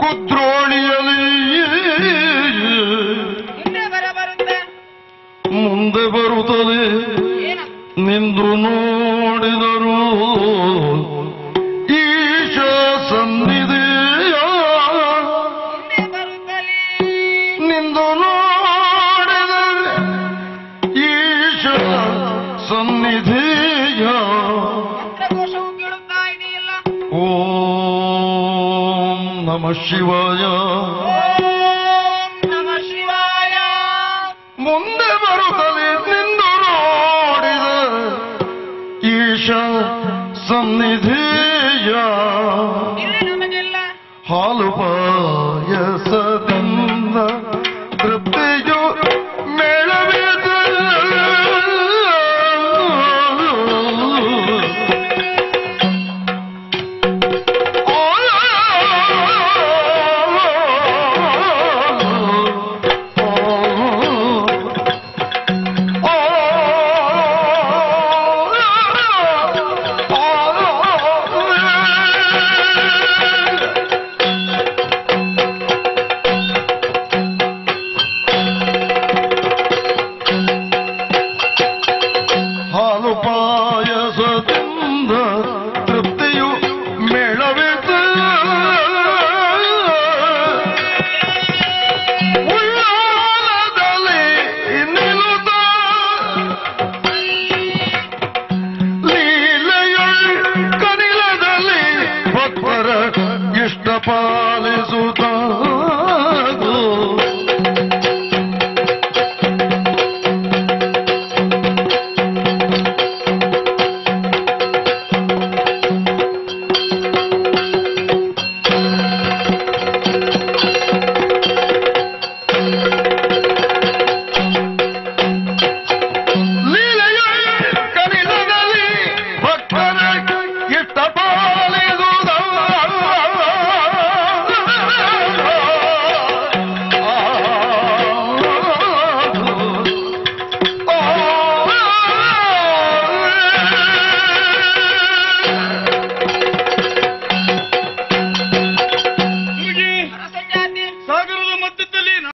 ಕುದ್ರೋಳಿಯಲಿ ಮುಂದೆ ಬರ ಬರುತ್ತೆ ಮುಂದೆ ಬರುತ್ತದೆ ಏನ ನಿಂದು ನೋಡಿದರು ಈಶ ಸನ್ನಿಧಿಯ ಮುಂದೆ ಬರುತ್ತಲೇ ನಿಂದು ನೋಡಿದರೆ ಈಶ ಸನ್ನಿಧಿಯ ಮಂತ್ರಘೋಷವು ಕೇಳುತ್ತಾ ಇದೆಯಲ್ಲ ಓಂ ನಮ ಶಿವಾಯ ಓಂ ನಮ ಶಿವಾಯ ಮುಂದೆ ಬರುತ್ತಲೇ ನಿಂದು ನೋಡಿದ ಈಶ ಸನ್ನಿಧಿಯ ಇಲ್ಲಿ ನಮಗೆಲ್ಲ ಹಾಲು ಪಾಯಸದಿಂದ ತೃಪ್ತಿಯು ಮೇಳವಿದ ಹಾಲು ಪಾಯಸದಿಂದ ತೃಪ್ತಿಯು ಮೇಳವಿತು ಉಳ್ಳಾಲದಲ್ಲಿ ನಿಲ್ಲುತ್ತ ಲೀಲೆಯೊಳ್ ಕನಿಲದಲ್ಲಿ ಭಕ್ತರ ಇಷ್ಟ ಪಾಲಿಸುತ್ತ